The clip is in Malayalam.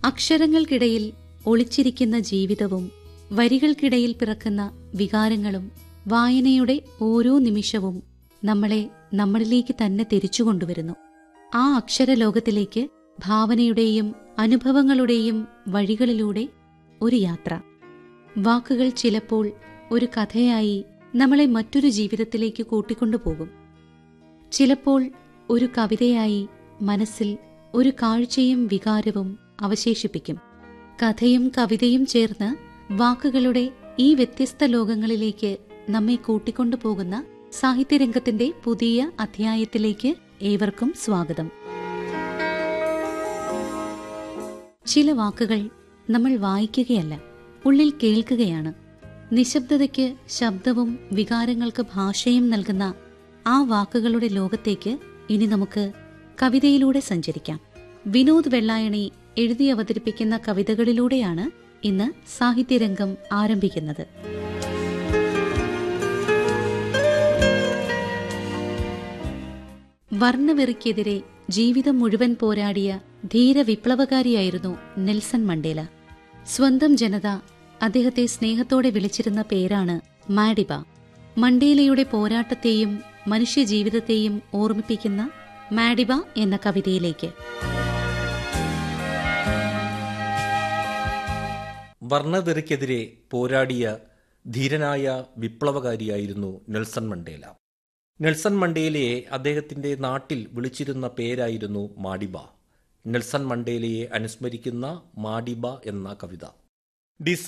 അക്ഷരങ്ങൾക്കിടയിൽ ഒളിച്ചിരിക്കുന്ന ജീവിതവും വരികൾക്കിടയിൽ പിറക്കുന്ന വികാരങ്ങളും വായനയുടെ ഓരോ നിമിഷവും നമ്മളെ നമ്മളിലേക്ക് തന്നെ തിരിച്ചുകൊണ്ടുവരുന്നു ആ അക്ഷരലോകത്തിലേക്ക് ഭാവനയുടെയും അനുഭവങ്ങളുടെയും വഴികളിലൂടെ ഒരു യാത്ര വാക്കുകൾ ചിലപ്പോൾ ഒരു കഥയായി നമ്മളെ മറ്റൊരു ജീവിതത്തിലേക്ക് കൂട്ടിക്കൊണ്ടുപോകും ചിലപ്പോൾ ഒരു കവിതയായി മനസ്സിൽ ഒരു കാഴ്ചയും വികാരവും അവശേഷിപ്പിക്കും കഥയും കവിതയും ചേർന്ന് വാക്കുകളുടെ ഈ വ്യത്യസ്ത ലോകങ്ങളിലേക്ക് നമ്മെ കൂട്ടിക്കൊണ്ടുപോകുന്ന സാഹിത്യരംഗത്തിന്റെ പുതിയ അധ്യായത്തിലേക്ക് ഏവർക്കും സ്വാഗതം ചില വാക്കുകൾ നമ്മൾ വായിക്കുകയല്ല ഉള്ളിൽ കേൾക്കുകയാണ് നിശബ്ദതയ്ക്ക് ശബ്ദവും വികാരങ്ങൾക്ക് ഭാഷയും നൽകുന്ന ആ വാക്കുകളുടെ ലോകത്തേക്ക് ഇനി നമുക്ക് കവിതയിലൂടെ സഞ്ചരിക്കാം വിനോദ് വെള്ളായണി എഴുതി അവതരിപ്പിക്കുന്ന കവിതകളിലൂടെയാണ് ഇന്ന് സാഹിത്യരംഗം ആരംഭിക്കുന്നത് വർണ്ണവെറിക്കെതിരെ ജീവിതം മുഴുവൻ പോരാടിയ ധീര വിപ്ലവകാരിയായിരുന്നു നെൽസൺ മണ്ടേല സ്വന്തം ജനത അദ്ദേഹത്തെ സ്നേഹത്തോടെ വിളിച്ചിരുന്ന പേരാണ് മാഡിബ മണ്ടേലയുടെ പോരാട്ടത്തെയും മനുഷ്യജീവിതത്തെയും ഓർമ്മിപ്പിക്കുന്ന മാഡിബ എന്ന കവിതയിലേക്ക് വർണ്ണവെറിക്കെതിരെ പോരാടിയ ധീരനായ വിപ്ലവകാരിയായിരുന്നു നെൽസൺ മണ്ടേല നെൽസൺ മണ്ടേലയെ അദ്ദേഹത്തിന്റെ നാട്ടിൽ വിളിച്ചിരുന്ന പേരായിരുന്നു മാഡിബ നെൽസൺ മണ്ടേലയെ അനുസ്മരിക്കുന്ന മാഡിബ എന്ന കവിത